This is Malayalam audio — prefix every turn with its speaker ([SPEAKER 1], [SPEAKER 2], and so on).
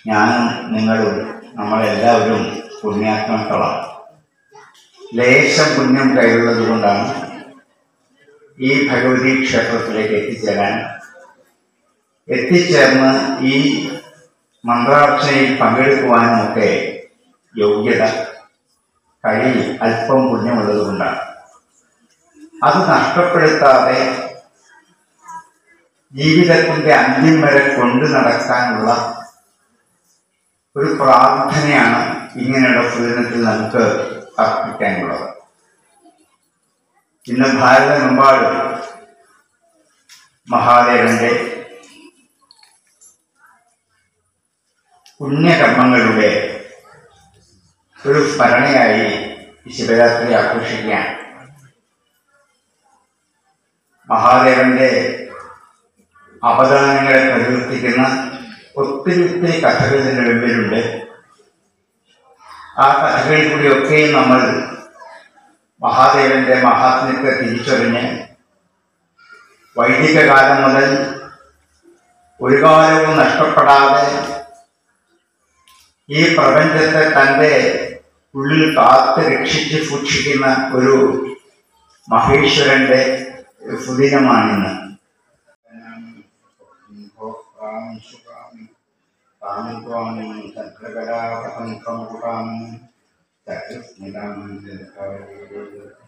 [SPEAKER 1] ഞാനും നിങ്ങളും നമ്മളെല്ലാവരും പുണ്യാത്മാക്കളാണ് ലേശം പുണ്യം കയ്യിലുള്ളത് കൊണ്ടാണ് ഈ ഭഗവതി ക്ഷേത്രത്തിലേക്ക് എത്തിച്ചേരാൻ എത്തിച്ചേർന്ന് ഈ മന്ത്രാർച്ചനയിൽ പങ്കെടുക്കുവാനും ഒക്കെ യോഗ്യത കയ്യിൽ അല്പം പുണ്യമുള്ളത് കൊണ്ടാണ് അത് നഷ്ടപ്പെടുത്താതെ ജീവിതത്തിന്റെ അന്ത്യം വരെ കൊണ്ടു നടക്കാനുള്ള ഒരു പ്രാർത്ഥനയാണ് ഇങ്ങനെയുള്ള പൂജനത്തിൽ നമുക്ക് അർപ്പിക്കാനുള്ളത് ഇന്ന് ഭാരതമെമ്പാടും മഹാദേവന്റെ പുണ്യകർമ്മങ്ങളുടെ ഒരു സ്മരണയായി ഈ ശിവരാത്രി ആഘോഷിക്കാൻ മഹാദേവന്റെ അവദാനങ്ങളെ പ്രകീർത്തിക്കുന്ന ഒത്തിരി ഒത്തിരി കഥകൾ ഇതിൻ്റെ മുമ്പിലുണ്ട് ആ കഥകളിൽ കൂടിയൊക്കെയും നമ്മൾ മഹാദേവന്റെ മഹാത്മ്യത്തെ തിരിച്ചറിഞ്ഞ് വൈദിക കാലം മുതൽ ഒരു കാലവും നഷ്ടപ്പെടാതെ ഈ പ്രപഞ്ചത്തെ തൻ്റെ ഉള്ളിൽ കാത്ത് രക്ഷിച്ച് സൂക്ഷിക്കുന്ന ഒരു മഹേശ്വരന്റെ സുദിനമാണിന്ന് ചക്രകരാപം